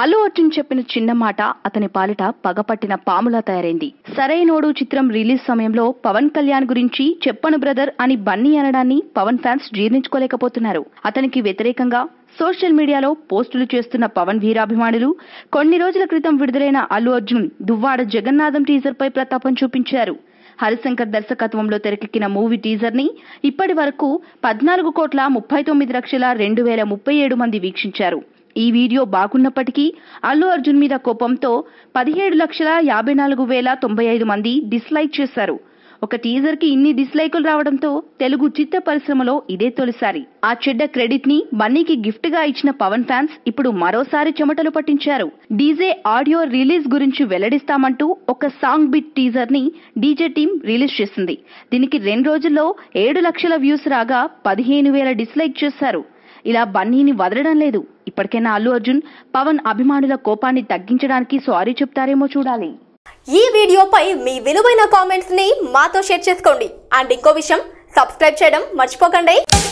అల్లు అర్జున్ చెప్పిన చిన్న మాట అతని పాలిట పగపట్టిన పాములా తయారైంది సరైనోడు చిత్రం రిలీజ్ సమయంలో పవన్ కళ్యాణ్ గురించి చెప్పను బ్రదర్ అని బన్నీ అనడాన్ని పవన్ ఫ్యాన్స్ జీర్ణించుకోలేకపోతున్నారు అతనికి వ్యతిరేకంగా సోషల్ మీడియాలో పోస్టులు చేస్తున్న పవన్ వీరాభిమానులు కొన్ని రోజుల క్రితం విడుదలైన అల్లు అర్జున్ దువ్వాడ జగన్నాథం టీజర్ పై ప్రతాపం చూపించారు హరిశంకర్ దర్శకత్వంలో తెరకెక్కిన మూవీ టీజర్ ని ఇప్పటి వరకు పద్నాలుగు కోట్ల ముప్పై తొమ్మిది లక్షల రెండు వేల ముప్పై ఏడు మంది వీక్షించారు ఈ వీడియో బాగున్నప్పటికీ అల్లు అర్జున్ మీద కోపంతో పదిహేడు లక్షల యాభై నాలుగు వేల తొంభై ఐదు మంది డిస్లైక్ చేశారు ఒక టీజర్ కి ఇన్ని డిస్లైకులు రావడంతో తెలుగు చిత్ర పరిశ్రమలో ఇదే తొలిసారి ఆ చెడ్డ క్రెడిట్ ని బన్నీకి గిఫ్ట్ గా ఇచ్చిన పవన్ ఫ్యాన్స్ ఇప్పుడు మరోసారి చెమటలు పట్టించారు డీజే ఆడియో రిలీజ్ గురించి వెల్లడిస్తామంటూ ఒక సాంగ్ బిట్ టీజర్ ని డీజే టీం రిలీజ్ చేసింది దీనికి రెండు రోజుల్లో ఏడు లక్షల వ్యూస్ రాగా పదిహేను వేల డిస్లైక్ చేశారు ఇలా బన్నీని వదలడం లేదు ఇప్పటికైనా అల్లు అర్జున్ పవన్ అభిమానుల కోపాన్ని తగ్గించడానికి సారీ చెప్తారేమో చూడాలి ఈ వీడియోపై మీ విలువైన కామెంట్స్ ని మాతో షేర్ చేసుకోండి అండ్ ఇంకో విషయం సబ్స్క్రైబ్ చేయడం మర్చిపోకండి